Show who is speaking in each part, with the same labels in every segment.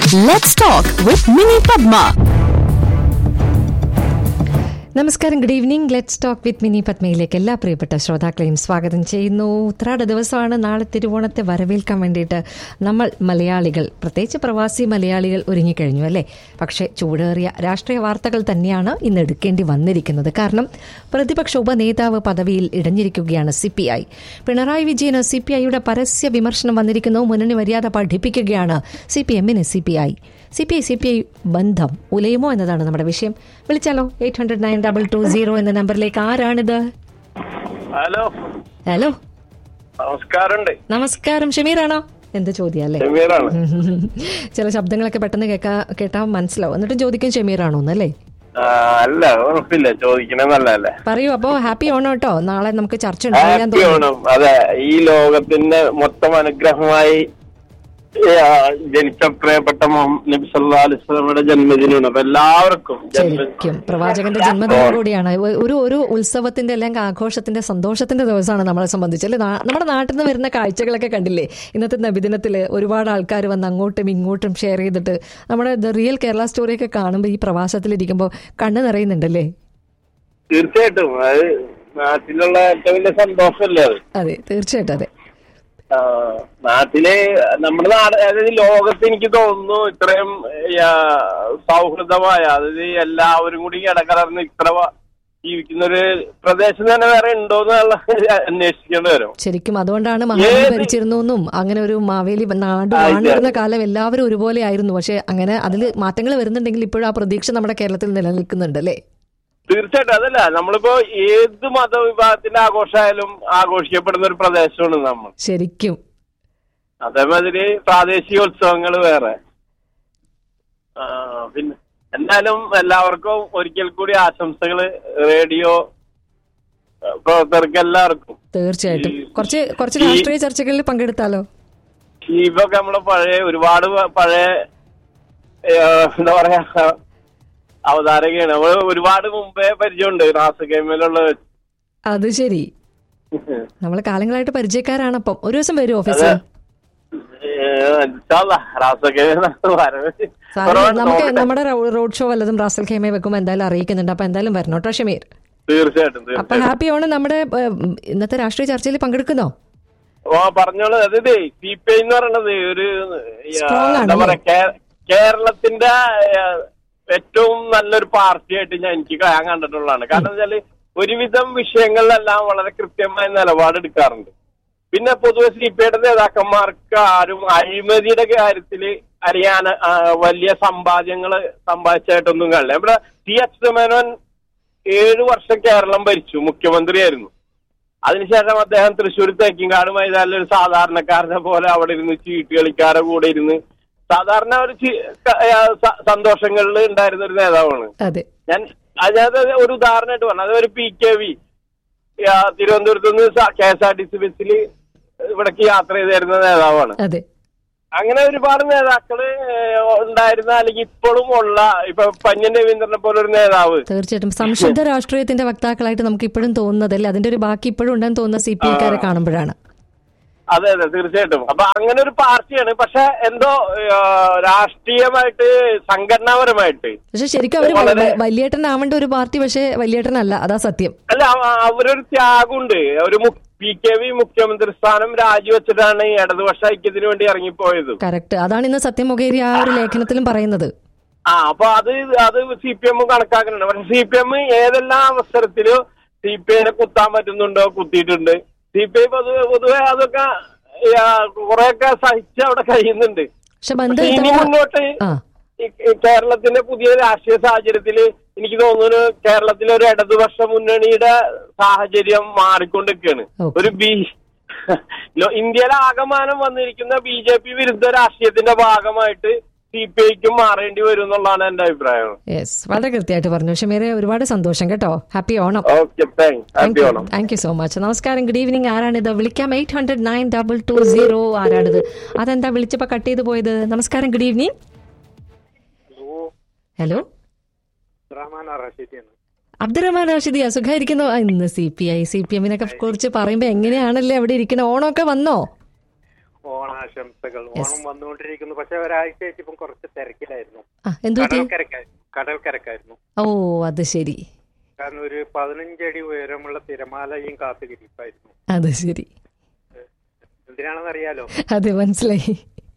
Speaker 1: Let's talk with Mini Padma.
Speaker 2: നമസ്കാരം good evening let's talk with Mini പത്മയിലേക്ക് എല്ലാ പ്രിയപ്പെട്ട ശ്രോതാക്കളെയും സ്വാഗതം ചെയ്യുന്നു ഉത്രാട ദിവസമാണ് നാളെ തിരുവോണത്തെ വരവേൽക്കാൻ വേണ്ടിയിട്ട് നമ്മൾ മലയാളികൾ പ്രത്യേകിച്ച് പ്രവാസി മലയാളികൾ ഒരുങ്ങിക്കഴിഞ്ഞു അല്ലേ പക്ഷേ ചൂടേറിയ രാഷ്ട്രീയ വാർത്തകൾ തന്നെയാണ് ഇന്ന് എടുക്കേണ്ടി വന്നിരിക്കുന്നത് കാരണം പ്രതിപക്ഷ ഉപനേതാവ് പദവിയിൽ ഇടഞ്ഞിരിക്കുകയാണ് സി പി ഐ പിണറായി വിജയന് സി പി ഐയുടെ പരസ്യ വിമർശനം വന്നിരിക്കുന്നു മുന്നണി മര്യാദ പഠിപ്പിക്കുകയാണ് സി പി എമ്മിന് C P I C P I C P I ബന്ധം ഉലയുമോ എന്നതാണ് നമ്മുടെ വിഷയം വിളിച്ചാലോ eight hundred nine double two zero എന്ന നമ്പറിലേക്ക് ആരാണിത്
Speaker 3: ഹലോ
Speaker 2: ഹലോ
Speaker 3: നമസ്കാരമുണ്ട്
Speaker 2: നമസ്കാരം ഷമീറാണോ എന്ത് ചോദ്യം അല്ലേ
Speaker 3: ഷമീറാണ്
Speaker 2: ചില ശബ്ദങ്ങളൊക്കെ പെട്ടെന്ന് കേൾക്കാ കേട്ടാൽ മനസ്സിലാവും എന്നിട്ടും ചോദിക്കും ഷമീറാണോ എന്നല്ലേ
Speaker 3: ആ, അല്ല ഉറപ്പില്ല ചോദിക്കണേ നല്ലതല്ലേ
Speaker 2: പറയൂ അപ്പോ ഹാപ്പി ഓണം കേട്ടോ നാളെ നമുക്ക് ചർച്ച ഉണ്ടാകാൻ
Speaker 3: ഹാപ്പി ഓണം അതെ ഈ ലോകത്തിന്റെ മൊത്തം അനുഗ്രഹമായി ആ, ജനിച്ച പ്രിയപ്പെട്ട മുഹമ്മദ് നബി സല്ലല്ലാഹു അലൈഹി വസല്ലമയുടെ ജന്മദിനമാണ് അപ്പൊ എല്ലാവർക്കും ജന്മ-
Speaker 2: ശരിക്കും പ്രവാചകന്റെ ജന്മദിനം കൂടിയാണ് ഒ- ഒരു ഒരു ഉത്സവത്തിന്റെ അല്ലെങ്കിൽ ആഘോഷത്തിന്റെ സന്തോഷത്തിന്റെ ദിവസമാണ് നമ്മളെ സംബന്ധിച്ച് അല്ലെ നാ- നമ്മുടെ നാട്ടിൽ നിന്ന് വരുന്ന കാഴ്ചകളൊക്കെ കണ്ടില്ലേ ഇന്നത്തെ നബിദിനത്തില് ഒരുപാട് ആൾക്കാർ വന്ന് അങ്ങോട്ടും ഇങ്ങോട്ടും ഷെയർ ചെയ്തിട്ട് നമ്മുടെ ദ റിയൽ കേരള സ്റ്റോറിയൊക്കെ കാണുമ്പോൾ ഈ പ്രവാസത്തിലിരിക്കുമ്പോൾ കണ്ണ് നിറയുന്നുണ്ടല്ലേ
Speaker 3: തീർച്ചയായിട്ടും അത് നാട്ടിലുള്ള ഏറ്റവും വലിയ സന്തോഷമല്ലേ അത്
Speaker 2: അതെ തീർച്ചയായിട്ടും അതെ
Speaker 3: ആ, നാട്ടില് നമ്മുടെ നാട് അതായത് ലോകത്ത് എനിക്ക് തോന്നുന്നു ഇത്രയും ആ, സൗഹൃദമായ അതായത് എല്ലാവരും കൂടി ഇടകലർന്ന് ഇത്ര വ- ജീവിക്കുന്ന ഒരു പ്രദേശം തന്നെ വേറെ ഉണ്ടോ എന്നുള്ള അന്വേഷിക്കേണ്ടി വരും
Speaker 2: ശരിക്കും അതുകൊണ്ടാണ് മഹാബലി
Speaker 3: ഏത്
Speaker 2: ഭരിച്ചിരുന്നു എന്നും അങ്ങനെ ഒരു മാവേലി നാട്
Speaker 3: ആ,
Speaker 2: വാണിരുന്ന കാലം എല്ലാവരും ഒരുപോലെ ആയിരുന്നു പക്ഷെ അങ്ങനെ അതിൽ മാറ്റങ്ങൾ വരുന്നുണ്ടെങ്കിൽ ഇപ്പോഴും ആ പ്രതീക്ഷ നമ്മുടെ കേരളത്തിൽ നിലനിൽക്കുന്നുണ്ട് അല്ലേ
Speaker 3: തീർച്ചയായിട്ടും അതല്ല നമ്മളിപ്പോ ഏത് മതവിഭാഗത്തിന്റെ ആഘോഷമായാലും ആഘോഷിക്കപ്പെടുന്ന ഒരു പ്രദേശമാണ് നമ്മൾ
Speaker 2: ശരിക്കും
Speaker 3: അതേമാതിരി പ്രാദേശികോത്സവങ്ങൾ വേറെ ആ, പിന്നെ എന്നാലും എല്ലാവർക്കും ഒരിക്കൽ കൂടി ആശംസകള് റേഡിയോ ആ, പ്രവർത്തകർക്ക് എല്ലാവർക്കും
Speaker 2: തീർച്ചയായിട്ടും
Speaker 3: ഈ-
Speaker 2: കുറച്ച് കുറച്ച്
Speaker 3: ഈ-
Speaker 2: രാഷ്ട്രീയ ചർച്ചകളിൽ പങ്കെടുത്താലോ
Speaker 3: ഇപ്പൊക്കെ നമ്മള് പഴയ ഒരുപാട് പ- പഴയ ആ, എന്താ പറയാ അവതാരകയാണ് നമ്മള് ഒരുപാട് മുമ്പേ പരിചയമുണ്ട് റാസഗേമിലുള്ള
Speaker 2: അത് ശരി നമ്മൾ കാലങ്ങളായിട്ട് പരിചയക്കാരാണ് അപ്പം ഒരു ദിവസം വരും ഓഫീസിൽ നമുക്ക് നമ്മുടെ റോ- റോഡ് ഷോ വല്ലതും റാസൽ ഖേമ വെക്കുമ്പോൾ എന്തായാലും അറിയിക്കുന്നുണ്ട് അപ്പൊ എന്തായാലും വരണം കേട്ടോ ഷമീർ
Speaker 3: തീർച്ചയായിട്ടും
Speaker 2: അപ്പൊ
Speaker 3: തീർച്ചയായിട്ടും
Speaker 2: ഹാപ്പി ആണ് നമ്മുടെ ഏഹ്, ഇന്നത്തെ രാഷ്ട്രീയ ചർച്ചയിൽ പങ്കെടുക്കുന്നോ
Speaker 3: ഓ പറഞ്ഞോളൂ അതായത് സി പി ഐ എന്ന് പറയണത് ഒരു ആ,
Speaker 2: Strong ആണ്
Speaker 3: എന്താ പറയാ കേ- കേരളത്തിന്റെ ആ, ഏറ്റവും നല്ലൊരു പാർട്ടിയായിട്ട് ഞാൻ എനിക്ക് ഞാൻ കണ്ടിട്ടുള്ളതാണ് കാരണം വെച്ചാല് ഒരുവിധം വിഷയങ്ങളിലെല്ലാം വളരെ കൃത്യമായ നിലപാടെടുക്കാറുണ്ട് പിന്നെ പൊതുവെ സി പി ഐയുടെ നേതാക്കന്മാർക്ക് ആരും അഴിമതിയുടെ കാര്യത്തില് അറിയാൻ ആ, വലിയ സമ്പാദ്യങ്ങൾ സമ്പാദിച്ചായിട്ടൊന്നും കാണില്ല ഇവിടെ ടി എച്ച് മേനോൻ ഏഴു വർഷം കേരളം ഭരിച്ചു മുഖ്യമന്ത്രിയായിരുന്നു അതിനുശേഷം അദ്ദേഹം തൃശ്ശൂർ തേക്കിങ്കാട് മൈതാനിൽ ഒരു സാധാരണക്കാരനെ പോലെ അവിടെ ഇരുന്ന് ചീട്ട് കളിക്കാരെ കൂടെ ഇരുന്ന് സാധാരണ ഒരു ചി- ക- ആ, സ- സന്തോഷങ്ങളിൽ ഉണ്ടായിരുന്ന ഒരു നേതാവാണ്
Speaker 2: അതെ
Speaker 3: ഞാൻ അതിനകത്ത് ഒരു ഉദാഹരണമായിട്ട് പറഞ്ഞു അത് ഒരു പി കെ വി തിരുവനന്തപുരത്ത് നിന്ന് K S R T C ബസ്സിൽ ഇവിടേക്ക് യാത്ര ചെയ്തിരുന്ന നേതാവാണ്
Speaker 2: അതെ
Speaker 3: അങ്ങനെ ഒരുപാട് നേതാക്കള് ഏഹ്, ഉണ്ടായിരുന്ന അല്ലെങ്കിൽ ഇപ്പോഴും ഉള്ള ഇപ്പൊ പന്യൻ രവീന്ദ്രനെ പോലെ ഒരു നേതാവ്
Speaker 2: തീർച്ചയായിട്ടും സംശുദ്ധ രാഷ്ട്രീയത്തിന്റെ വക്താക്കളായിട്ട് നമുക്ക് ഇപ്പോഴും തോന്നുന്നതല്ലേ അതിന്റെ ഒരു ബാക്കി ഇപ്പോഴും ഉണ്ടെന്ന് തോന്നുന്ന സി പി ഐക്കാരെ കാണുമ്പോഴാണ്
Speaker 3: അതെ അതെ തീർച്ചയായിട്ടും അപ്പൊ അങ്ങനെ ഒരു പാർട്ടിയാണ് പക്ഷെ എന്തോ ഏഹ്, രാഷ്ട്രീയമായിട്ട് സംഘടനാപരമായിട്ട്
Speaker 2: പക്ഷെ ശരിക്കും അവര്
Speaker 3: വളരെ-
Speaker 2: വ- വലിയേട്ടനാവേണ്ട ഒരു പാർട്ടി പക്ഷെ വലിയേട്ടനല്ല അതാ സത്യം
Speaker 3: അല്ല അവ- അവരൊരു ത്യാഗമുണ്ട് ഒരു പി കെ വി മുഖ്യമന്ത്രി സ്ഥാനം രാജിവെച്ചിട്ടാണ് ഈ ഇടതുപക്ഷ ഐക്യത്തിന് വേണ്ടി ഇറങ്ങിപ്പോയത്
Speaker 2: കറക്റ്റ് അതാണ് ഇന്ന് സത്യം മൊകേരി ആ ഒരു ലേഖനത്തിലും പറയുന്നത്
Speaker 3: ആ അപ്പൊ അത് അത് സി പി എം കണക്കാക്കുന്നുണ്ട് പക്ഷെ സി പി എം ഏതെല്ലാം അവസരത്തിലും സി പി ഐനെ കുത്താൻ പറ്റുന്നുണ്ടോ കുത്തിയിട്ടുണ്ട് സി പി ഐ പൊതുവെ പൊതുവെ അതൊക്കെ കുറെയൊക്കെ സഹിച്ച് അവിടെ കഴിയുന്നുണ്ട്
Speaker 2: പക്ഷെ ബന്ധം
Speaker 3: പക്ഷെ ഇനി
Speaker 2: ഇത്തവണ-
Speaker 3: മുന്നോട്ട്
Speaker 2: ആ
Speaker 3: ഈ- ഈ കേരളത്തിന്റെ പുതിയ രാഷ്ട്രീയ സാഹചര്യത്തില് എനിക്ക് തോന്നുന്നു കേരളത്തിലെ ഒരു ഇടതുപക്ഷ മുന്നണിയുടെ സാഹചര്യം മാറിക്കൊണ്ടിരിക്കുകയാണ്
Speaker 2: Okay.
Speaker 3: ഒരു ബി ലോ- ഇന്ത്യയിലെ ആകമാനം വന്നിരിക്കുന്ന ബി ജെ പി വിരുദ്ധ രാഷ്ട്രീയത്തിന്റെ ഭാഗമായിട്ട് സി പി ഐക്കും മാറേണ്ടി വരും എന്നുള്ളതാണ് എന്റെ അഭിപ്രായം
Speaker 2: യെസ് വളരെ കൃത്യമായിട്ട് പറഞ്ഞു ഷമീറെ ഒരുപാട് സന്തോഷം കേട്ടോ happy Onam
Speaker 3: okay thanks happy Onam
Speaker 2: thank you so much നമസ്കാരം ഗുഡ് ഈവനിങ് ആരാണിത് വിളിക്കാം eight hundred nine double two zero ആരാണിത് അതെന്താ വിളിച്ചപ്പോ കട്ട് ചെയ്ത് പോയത് നമസ്കാരം good evening hello Abdurahman Rashidi അസുഖമായിരിക്കുന്നു ആ, ഇന്ന് C P I C P എമ്മിനൊക്കെ കുറിച്ച് പറയുമ്പോ എങ്ങനെയാണല്ലേ അവിടെ ഇരിക്കണ ഓണമൊക്കെ വന്നോ
Speaker 4: ഓണ ഓണാശംസകൾ ഓണം വന്നുകൊണ്ടിരിക്കുന്നു പക്ഷെ ഒരാഴ്ചയായിട്ട് ഇപ്പം കുറച്ച് തിരക്കിലായിരുന്നു
Speaker 2: ആ എന്തു പറ്റി
Speaker 4: കടൽക്കരക്കായിരുന്നു കടൽക്കരക്കായിരുന്നു
Speaker 2: ഓ അത് ശരി
Speaker 4: കാരണം ഒരു പതിനഞ്ചടി ഉയരമുള്ള തിരമാലയും കാത്തുകിരിപ്പായിരുന്നു
Speaker 2: അത് ശരി
Speaker 4: എന്തിനാണെന്ന് അറിയാലോ
Speaker 2: അതെ മനസ്സിലായി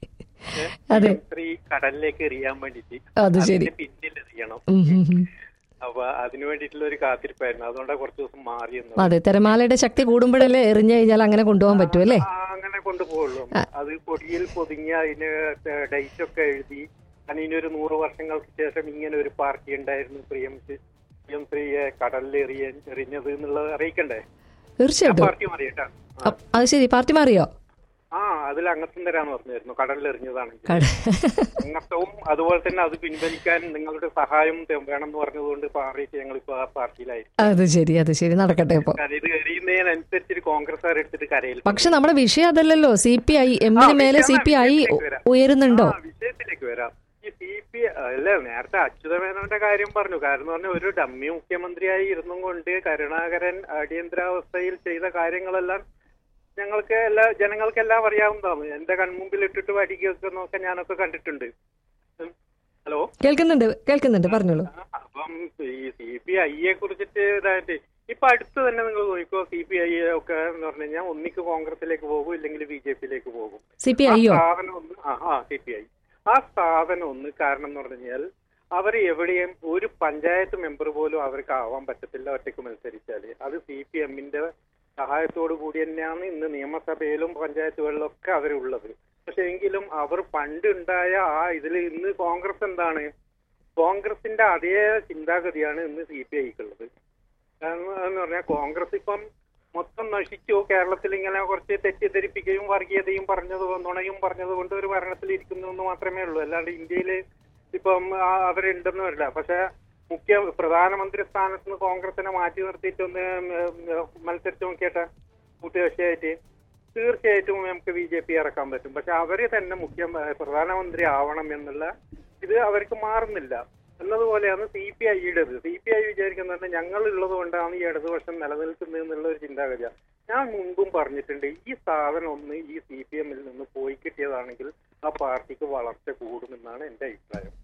Speaker 2: അതെ
Speaker 4: സ്ത്രീ കടലിലേക്ക് എറിയാൻ വേണ്ടിട്ട്
Speaker 2: അത് ശരി.
Speaker 4: അതിന്റെ പിന്നിൽ എറിയണം
Speaker 2: ഉം, ഉം, ഉം.
Speaker 4: അപ്പൊ അതിനു വേണ്ടിയിട്ടുള്ള ഒരു കാത്തിരിപ്പായിരുന്നു അതുകൊണ്ടാണ് കുറച്ച് ദിവസം മാറിയെന്ന്
Speaker 2: അതെ തിരമാലയുടെ ശക്തി കൂടുമ്പോഴല്ലേ എറിഞ്ഞു കഴിഞ്ഞാൽ അങ്ങനെ കൊണ്ടുപോകാൻ പറ്റും അല്ലേ
Speaker 4: ആ, അങ്ങനെ കൊണ്ടുപോകുള്ളൂ അത് പൊടിയിൽ പൊതിഞ്ഞ് അതിന് ഡേറ്റ് ഒക്കെ എഴുതി കാരണം ഇനി ഒരു നൂറ് വർഷങ്ങൾക്ക് ശേഷം ഇങ്ങനെ ഒരു പാർട്ടി ഉണ്ടായിരുന്നു പ്രിയം പ്രിയം സ്ത്രീയെ കടലിൽ എറിയ എറിഞ്ഞത് എന്നുള്ളത് അറിയിക്കണ്ടേ ആ
Speaker 2: തീർച്ചയായിട്ടും
Speaker 4: പാർട്ടി മാറിയിട്ടാ ആ.
Speaker 2: അ- അത് ശരി പാർട്ടി മാറിയോ
Speaker 4: ആ അതിൽ അംഗത്വം തരാന്ന് പറഞ്ഞായിരുന്നു കടലിൽ എറിഞ്ഞതാണെങ്കിൽ
Speaker 2: കട
Speaker 4: അംഗത്വവും അതുപോലെ തന്നെ അത് പിൻവലിക്കാൻ നിങ്ങളുടെ സഹായം തെ- വേണമെന്ന് പറഞ്ഞതുകൊണ്ട് പാർട്ടിയിട്ട് ഞങ്ങൾ ഇപ്പൊ ആ പാർട്ടിയിലായി
Speaker 2: അത് ശരി അത് ശരി നടക്കട്ടെ ഇപ്പൊ
Speaker 4: കാരണം ഇത് എറിയുന്നതിനനുസരിച്ച് കോൺഗ്രസ്സുകാർ എടുത്തിട്ട് കരയിൽ
Speaker 2: പക്ഷെ നമ്മുടെ വിഷയം അതല്ലല്ലോ സി പി ഐ എമ്മിന്
Speaker 4: ആ,
Speaker 2: മേലെ സി
Speaker 4: വിഷയം
Speaker 2: പി ഐ
Speaker 4: വിഷയത്തിലേക്ക് വരാം.
Speaker 2: ഉയരുന്നുണ്ടോ
Speaker 4: ആ, വിഷയത്തിലേക്ക് വരാം ഈ സി പി അല്ല നേരത്തെ അച്യുതമേനോന്റെ കാര്യം പറഞ്ഞു കാരണം എന്ന് പറഞ്ഞാൽ ഒരു ഡമ്മി മുഖ്യമന്ത്രിയായി ഇരുന്നും കൊണ്ട് കരുണാകരൻ അടിയന്തരാവസ്ഥയിൽ ചെയ്ത കാര്യങ്ങളെല്ലാം ഞങ്ങൾക്ക് എല്ലാ ജനങ്ങൾക്കെല്ലാം അറിയാവുന്നതാണ് എന്റെ കൺമുമ്പിൽ ഇട്ടിട്ട് വടിക്കുന്നൊക്കെ ഞാനൊക്കെ കണ്ടിട്ടുണ്ട് ഉം. ഹലോ
Speaker 2: കേൾക്കുന്നുണ്ട് കേൾക്കുന്നുണ്ട് പറഞ്ഞോളൂ
Speaker 4: ആ, അപ്പം ഈ സി പി ഐയെ കുറിച്ചിട്ട് ഇതായിട്ട് ഇപ്പൊ അടുത്ത് തന്നെ നിങ്ങൾ നോക്കിക്കോ സി പി ഐ ഒക്കെ എന്ന് പറഞ്ഞു കഴിഞ്ഞാൽ ഒന്നിക്ക് കോൺഗ്രസിലേക്ക് പോകും ഇല്ലെങ്കിൽ ബി ജെ പിയിലേക്ക് പോകും
Speaker 2: സി പി
Speaker 4: ആ
Speaker 2: ഐയോ
Speaker 4: സ്ഥാപനം ഒന്ന് ആ ആ സി പി ഐ ആ സ്ഥാപനം ഒന്ന് കാരണം എന്ന് പറഞ്ഞു കഴിഞ്ഞാൽ അവർ എവിടെയും ഒരു പഞ്ചായത്ത് മെമ്പർ പോലും അവർക്ക് ആവാൻ പറ്റത്തില്ല ഒറ്റയ്ക്ക് മത്സരിച്ചാൽ അത് സി പി എമ്മിന്റെ സഹായത്തോടു കൂടി തന്നെയാണ് ഇന്ന് നിയമസഭയിലും പഞ്ചായത്തുകളിലും ഒക്കെ അവരുള്ളത് പക്ഷെ എങ്കിലും അവർ പണ്ട് ഉണ്ടായ ആ ഇതിൽ ഇന്ന് കോൺഗ്രസ് എന്താണ് കോൺഗ്രസിന്റെ അതേ ചിന്താഗതിയാണ് ഇന്ന് സി പി ഐക്കുള്ളത് കാരണം എന്ന് പറഞ്ഞാൽ കോൺഗ്രസ് ഇപ്പം മൊത്തം നശിച്ചു കേരളത്തിൽ ഇങ്ങനെ കുറച്ച് തെറ്റിദ്ധരിപ്പിക്കുകയും വർഗീയതയും പറഞ്ഞത് നുണയും പറഞ്ഞത് കൊണ്ട് ഒരു ഭരണത്തിൽ ഇരിക്കുന്നു എന്ന് മാത്രമേ ഉള്ളൂ അല്ലാണ്ട് ഇന്ത്യയിൽ ഇപ്പം ആ അവരുണ്ടെന്ന് വരില്ല പക്ഷെ മുഖ്യ പ്രധാനമന്ത്രി സ്ഥാനത്ത് നിന്ന് കോൺഗ്രസിനെ മാറ്റി നിർത്തിയിട്ടൊന്ന് മത്സരിച്ച് നോക്കിയട്ടെ കൂട്ടുകക്ഷിയായിട്ട് തീർച്ചയായിട്ടും നമുക്ക് ബി ജെ പി ഇറക്കാൻ പറ്റും പക്ഷെ അവര് തന്നെ മുഖ്യ പ്രധാനമന്ത്രി ആവണം എന്നുള്ള ഇത് അവർക്ക് മാറുന്നില്ല എന്നതുപോലെയാണ് സി പി ഐയുടേത് സി പി ഐ വിചാരിക്കുന്നത് ഞങ്ങൾ ഉള്ളത് കൊണ്ടാണ് ഈ ഇടതുപക്ഷം നിലനിൽക്കുന്നത് എന്നുള്ള ഒരു ചിന്താഗതിയാണ് ഞാൻ മുൻപും പറഞ്ഞിട്ടുണ്ട് ഈ സാധനം ഒന്ന് ഈ സി പി എമ്മിൽ നിന്ന് പോയി കിട്ടിയതാണെങ്കിൽ ആ പാർട്ടിക്ക് വളർച്ച കൂടുമെന്നാണ് എന്റെ അഭിപ്രായം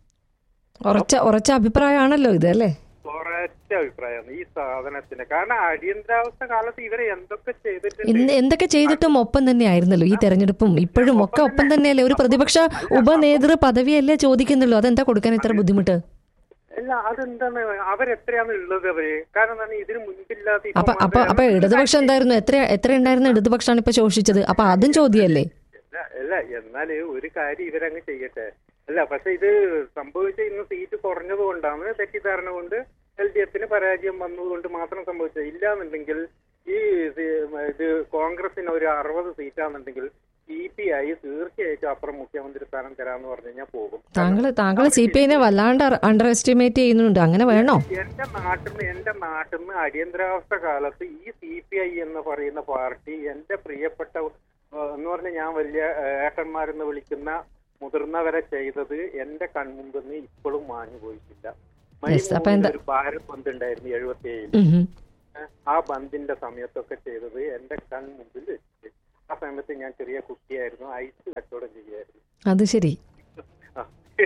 Speaker 2: ഉറച്ച ഉറച്ച അഭിപ്രായമാണല്ലോ ഇത് അല്ലേ
Speaker 4: കുറച്ച അഭിപ്രായമാണ് ഈ സാധനത്തിന് കാരണം അടിയന്തരാവസ്ഥ കാലത്ത് ഇവരെ എന്തൊക്കെ ചെയ്തിട്ടുണ്ട്
Speaker 2: ഇന്ന് എന്തൊക്കെ ചെയ്തിട്ടും ഒപ്പം തന്നെ ആയിരുന്നല്ലോ ഈ തെരഞ്ഞെടുപ്പും ഇപ്പോഴും ഒക്കെ ഒപ്പം തന്നെയല്ലേ ഒരു പ്രതിപക്ഷ ഉപനേതൃ പദവിയല്ലേ ചോദിക്കുന്നുള്ളൂ അതെന്താ കൊടുക്കാൻ ഇത്ര ബുദ്ധിമുട്ട്
Speaker 4: അല്ല അതെന്താണ് അവരെത്രയാണ് ഉള്ളത് അവര് കാരണം എന്താണ് ഇതിന് മുൻപില്ലാത്ത ഇപ്പം
Speaker 2: അപ്പൊ അപ്പൊ അപ്പൊ
Speaker 4: അവര്
Speaker 2: ഇടതുപക്ഷം എന്തായിരുന്നു എത്ര എത്ര ഉണ്ടായിരുന്ന ഇടതുപക്ഷമാണ് ഇപ്പൊ ശോഷിച്ചത് അപ്പൊ അതും ചോദ്യമല്ലേ
Speaker 4: അല്ല അല്ല എന്നാല് ഒരു കാര്യം ഇവരങ്ങ് ചെയ്യട്ടെ അല്ല പക്ഷെ ഇത് സംഭവിച്ച ഇന്ന് സീറ്റ് കുറഞ്ഞത് കൊണ്ടാണ് തെറ്റിദ്ധാരണ കൊണ്ട് എൽ ഡി എഫിന് പരാജയം വന്നതുകൊണ്ട് മാത്രം സംഭവിച്ചത് ഇല്ലാന്നുണ്ടെങ്കിൽ ഈ ഇത് ഇത് കോൺഗ്രസിന് ഒരു അറുപത് സീറ്റാണെന്നുണ്ടെങ്കിൽ സി പി ഐ തീർച്ചയായിട്ടും അപ്പുറം മുഖ്യമന്ത്രി സ്ഥാനം തരാന്ന് പറഞ്ഞു കഴിഞ്ഞാൽ പോകും
Speaker 2: താങ്കൾ താങ്കൾ സി പി ഐനെ വല്ലാണ്ട് അണ്ടർ എസ്റ്റിമേറ്റ് ചെയ്യുന്നുണ്ട് അങ്ങനെ വേണോ
Speaker 4: എന്റെ നാട്ടിൽ നിന്ന് എന്റെ നാട്ടിൽ നിന്ന് അടിയന്തരാവസ്ഥ കാലത്ത് ഈ സി പി ഐ എന്ന് പറയുന്ന പാർട്ടി എന്റെ പ്രിയപ്പെട്ട ഏഹ്, എന്ന് പറഞ്ഞ ഞാൻ വലിയ ഏഹ്, ഏട്ടന്മാരെന്ന് വിളിക്കുന്ന മുതിർന്നവരെ ചെയ്തത് എന്റെ കൺമുമ്പിൽ നിന്ന് ഇപ്പോഴും മാഞ്ഞു പോയിട്ടില്ല
Speaker 2: Yes, അപ്പൊ എന്താ-
Speaker 4: ഒരു ഭാരത് ബന്ദ് ഉണ്ടായിരുന്നു എഴുപത്തി ഏഴിൽ
Speaker 2: ഉം ഉം.
Speaker 4: ആ ബന്ദിന്റെ സമയത്തൊക്കെ ചെയ്തത് എന്റെ കൺമുമ്പിൽ വെച്ചിട്ട് ആ സമയത്ത് ഞാൻ ചെറിയ കുട്ടിയായിരുന്നു ഐസ് കച്ചവടം ചെയ്യായിരുന്നു
Speaker 2: അത് ശരി
Speaker 4: ആ,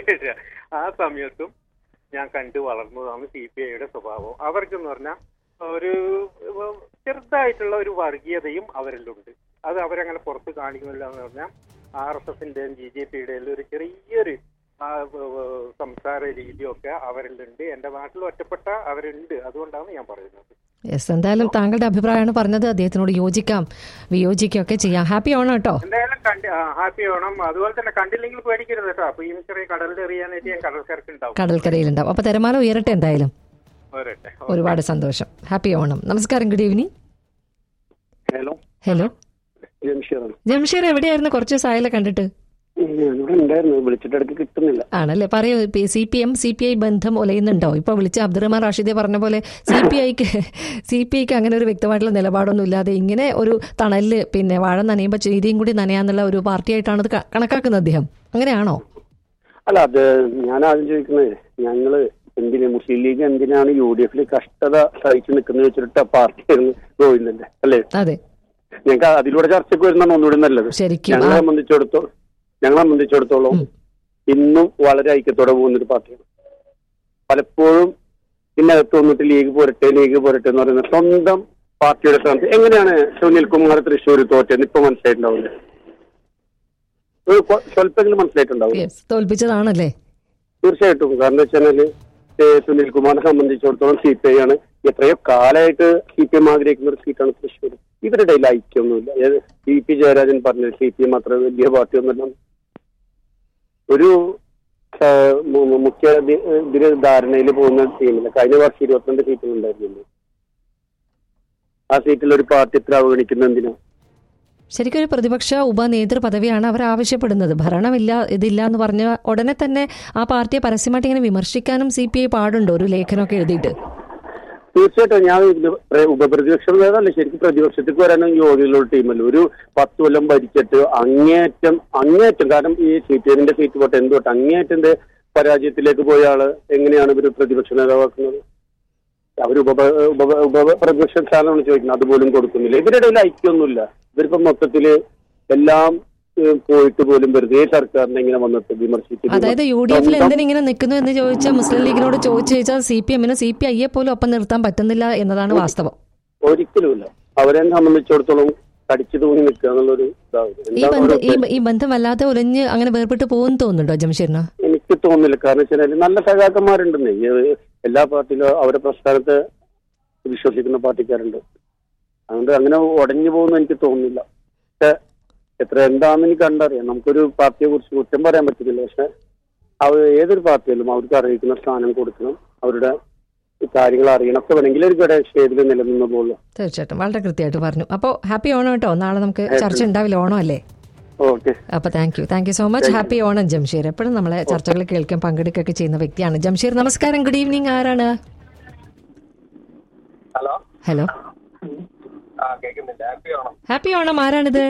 Speaker 4: ആ സമയത്തും ഞാൻ കണ്ടു വളർന്നതാണ് സി പി ഐയുടെ സ്വഭാവം അവർക്കെന്ന് പറഞ്ഞാൽ ഒരു ഉം, ചെറുതായിട്ടുള്ള ഒരു വർഗീയതയും അവരിലുണ്ട് അത് അവരങ്ങനെ പുറത്ത് കാണിക്കുന്നില്ല എന്ന് പറഞ്ഞാൽ ആർ എസ് എസിന്റെയും ബി ജെ പിയുടെയും ഒരു ചെറിയൊരു ആ, വ- വ- സംസാര രീതിയൊക്കെ അവരിലുണ്ട് എന്റെ നാട്ടിൽ ഒറ്റപ്പെട്ട അവരുണ്ട് അതുകൊണ്ടാണ് ഞാൻ പറയുന്നത്
Speaker 2: യെസ് എന്തായാലും താങ്കളുടെ അഭിപ്രായമാണ് പറഞ്ഞത് അദ്ദേഹത്തിനോട് യോജിക്കാം വിയോജിക്കുകയൊക്കെ ചെയ്യാം ഹാപ്പി ഓണം കേട്ടോ
Speaker 4: എന്തായാലും കണ്ടി ഹാപ്പി ഓണം അതുപോലെ തന്നെ കണ്ടില്ലെങ്കിൽ പേടിക്കരുത് കേട്ടോ അപ്പൊ ഈ ചെറിയ കടലിൽ എറിയാനായിട്ട് ഞാൻ കടൽക്കാർക്ക് ഉണ്ടാവും
Speaker 2: കടൽക്കരയിലുണ്ടാവും അപ്പൊ തിരമാല ഉയരട്ടെ എന്തായാലും
Speaker 4: വരട്ടെ
Speaker 2: ഒരുപാട് സന്തോഷം ഹാപ്പി ഓണം നമസ്കാരം ഗുഡ് ഈവനിങ്
Speaker 5: ഹലോ
Speaker 2: ഹലോ
Speaker 5: ജംഷീറാണ്
Speaker 2: ജംഷീർ എവിടെയായിരുന്നു കുറച്ച് ദിവസമായല്ലോ കണ്ടിട്ട്
Speaker 5: ഞാനിവിടെ ഉണ്ടായിരുന്നു വിളിച്ചിട്ട് ഇടയ്ക്ക് കിട്ടുന്നില്ല
Speaker 2: ആണല്ലേ പറയൂ C P M C P I ബന്ധം ഉലയുന്നുണ്ടോ ഇപ്പൊ വിളിച്ച അബ്ദുറഹ്മാൻ റാഷിദെ പറഞ്ഞ പോലെ സി പി ഐക്ക് സി പി ഐക്ക് അങ്ങനെ ഒരു വ്യക്തമായിട്ടുള്ള നിലപാടൊന്നും ഇല്ലാതെ ഇങ്ങനെ ഒരു തണലില് പിന്നെ വാഴ നനയുമ്പോൾ ചെയ്തിയും കൂടി നനയാന്നുള്ള ഒരു പാർട്ടിയായിട്ടാണ് ഇത് ക- കണക്കാക്കുന്നത് അദ്ദേഹം അങ്ങനെയാണോ
Speaker 5: അല്ല അത് ഞാൻ ആദ്യം ചോദിക്കുന്നത് ഞങ്ങള് എന്തിന് മുസ്ലിം ലീഗ് എന്തിനാണ് യു ഡി എഫിൽ കഷ്ടത സഹിച്ചു നിൽക്കുന്നത് വെച്ചിട്ട് പാർട്ടിയായിരുന്നു ഗോവിന്ദന്റെ അല്ലേ
Speaker 2: അതെ
Speaker 5: ഞങ്ങൾക്ക് അതിലൂടെ ചർച്ചയ്ക്ക് വരുന്നതാണ് ഒന്നുകൂടി നല്ലത്
Speaker 2: ശരിക്കും
Speaker 5: ഞങ്ങളെ
Speaker 2: ആ-
Speaker 5: സംബന്ധിച്ചിടത്തോളം ഞങ്ങളെ സംബന്ധിച്ചിടത്തോളം
Speaker 2: ഉം.
Speaker 5: ഇന്നും വളരെ ഐക്യത്തോടെ പോകുന്നൊരു പാർട്ടിയാണ് പലപ്പോഴും ഇതിനകത്ത് വന്നിട്ട് ലീഗ് പോരട്ടെ ലീഗ് പോരട്ടെ എന്ന് പറയുന്നത് സ്വന്തം പാർട്ടിയുടെ സ്ഥാനത്ത് എങ്ങനെയാണ് സുനിൽകുമാർ തൃശ്ശൂർ തോറ്റെന്ന് ഇപ്പൊ മനസ്സിലായിട്ടുണ്ടാവില്ല ഒരു കൊ- സ്വല്പമെങ്കിലും മനസ്സിലായിട്ടുണ്ടാവില്ല
Speaker 2: Yes, തോൽപ്പിച്ചതാണല്ലേ
Speaker 5: തീർച്ചയായിട്ടും കാരണം എന്താ വെച്ചാല് സുനിൽകുമാറിനെ സംബന്ധിച്ചിടത്തോളം സി പി ഐ ആണ് എത്രയോ കാലമായിട്ട് സി പി എം ആഗ്രഹിക്കുന്ന ഒരു സീറ്റാണ് തൃശ്ശൂർ ഇവരുടെ ഇടയിൽ ഐക്യമൊന്നുമില്ല ഏത് സി പി ജയരാജൻ പറഞ്ഞത് സി പി എം അത്ര വലിയ പാർട്ടിയൊന്നുമല്ല ഒരു ആ, മു- മു- മുഖ്യ ദി- ഇതില് ധാരണയിൽ പോകുന്ന ടീമില്ല കഴിഞ്ഞ വർഷം ഇരുപത്തിരണ്ട് സീറ്റുകൾ ഉണ്ടായിരുന്നില്ല ആ സീറ്റിൽ ഒരു പാർട്ടി ഇത്ര അവഗണിക്കുന്ന എന്തിനാ
Speaker 2: ശരിക്കും ഒരു പ്രതിപക്ഷ ഉപനേതൃ പദവിയാണ് അവർ ആവശ്യപ്പെടുന്നത് ഭരണമില്ല ഇതില്ല എന്ന് പറഞ്ഞ ഉടനെ തന്നെ ആ പാർട്ടിയെ പരസ്യമായിട്ട് ഇങ്ങനെ വിമർശിക്കാനും സി പി ഐ പാടുണ്ടോ ഒരു ലേഖനമൊക്കെ എഴുതിയിട്ട്
Speaker 5: തീർച്ചയായിട്ടും ഞാൻ ഇത് പ്ര- ഉപപ്രതിപക്ഷം വേദമല്ല ശരിക്കും പ്രതിപക്ഷത്തേക്ക് വരാനും യോഗ്യതയുള്ള ടീമല്ല ഒരു പത്ത് കൊല്ലം ഭരിച്ചിട്ട് അങ്ങേയറ്റം അങ്ങേയറ്റം കാരണം ഈ സി പി എമ്മിന്റെ സീറ്റ് പോട്ടെ എന്തുകൊട്ടെ അങ്ങേയറ്റന്റെ പരാജയത്തിലേക്ക് പോയ ആള് എങ്ങനെയാണ് ഇവർ പ്രതിപക്ഷ നേതാവാക്കുന്നത് അവർ ഉപ ഉപ ഉപ പ്രതിപക്ഷ സ്ഥാനമാണ് ചോദിക്കുന്നത് അതുപോലും കൊടുക്കുന്നില്ല ഇവരുടെ ഇടയിൽ ഐക്യമൊന്നുമില്ല ഇവരിപ്പം മൊത്തത്തില് എല്ലാം ഏഹ്, പോയിട്ട് പോലും വെറുതെ സർക്കാരിനെ ഇങ്ങനെ വന്നിട്ട് വിമർശിച്ച്
Speaker 2: അതായത് യു ഡി എഫിൽ
Speaker 5: സ്വന്തം-
Speaker 2: എന്തിനിങ്ങനെ നിൽക്കുന്നു എന്ന് ചോദിച്ചാൽ മുസ്ലിം ലീഗിനോട് ചോദിച്ചു ചോദിച്ചാൽ സി പി എമ്മിനും സി പി ഐയെ പോലും ഒപ്പം നിർത്താൻ പറ്റുന്നില്ല എന്നതാണ് വാസ്തവം
Speaker 5: ഒരിക്കലുമില്ല അവരെ സംബന്ധിച്ചിടത്തോളം കടിച്ചു തൂങ്ങി നിൽക്കുക എന്നുള്ളൊരു ഇതാവും
Speaker 2: ഈ
Speaker 5: എന്താണ്
Speaker 2: ബന്ധം ഈ
Speaker 5: അവരുടെ
Speaker 2: ഈ ബന്ധം വല്ലാതെ ഉലഞ്ഞ് അങ്ങനെ വേർപെട്ട് പോകുന്നു തോന്നുന്നുണ്ടോ ജംഷീറിന്
Speaker 5: എനിക്ക് തോന്നുന്നില്ല കാരണം വെച്ചാൽ നല്ല സഖാക്കന്മാരുണ്ടെന്നേ ഈ എല്ലാ പാർട്ടിയിലും അവരെ പ്രസ്ഥാനത്തെ വിശ്വസിക്കുന്ന പാർട്ടിക്കാരുണ്ട് അതുകൊണ്ട് അങ്ങനെ ഉടഞ്ഞു പോകുന്നു എനിക്ക് തോന്നുന്നില്ല പക്ഷെ എത്ര എന്താണെന്ന് എനിക്ക് കണ്ടറിയാം നമുക്കൊരു പാർട്ടിയെ കുറിച്ച് കുറ്റം പറയാൻ പറ്റുന്നില്ല പക്ഷെ അവർ ഏതൊരു പാർട്ടിയിലും അവർക്ക് അറിയിക്കുന്ന സ്ഥാനം കൊടുക്കണം അവരുടെ കാര്യങ്ങൾ അറിയണം ഒക്കെ വേണമെങ്കിൽ ഒരു ഘടകക്ഷേതിൽ നിലനിന്നുള്ളൂ
Speaker 2: തീർച്ചയായിട്ടും വളരെ കൃത്യമായിട്ട് പറഞ്ഞു അപ്പോൾ ഹാപ്പി ഓണം കേട്ടോ നാളെ നമുക്ക് ചർച്ച ഉണ്ടാവില്ല ഓണം അല്ലേ
Speaker 5: ഓക്കെ
Speaker 2: അപ്പൊ thank you thank you so much happy Onam Jamsheer എപ്പോഴും നമ്മളെ ചർച്ചകൾ കേൾക്കാൻ പങ്കെടുക്കുകയൊക്കെ ചെയ്യുന്ന വ്യക്തിയാണ് ജംഷീർ നമസ്കാരം ഗുഡ് ഈവനിങ് ആരാണ്
Speaker 3: ഹലോ
Speaker 2: ഹലോ
Speaker 3: ആ കേൾക്കുന്നില്ല ഹാപ്പി ആണോ
Speaker 2: ഹാപ്പി ഓണം ആരാണിത്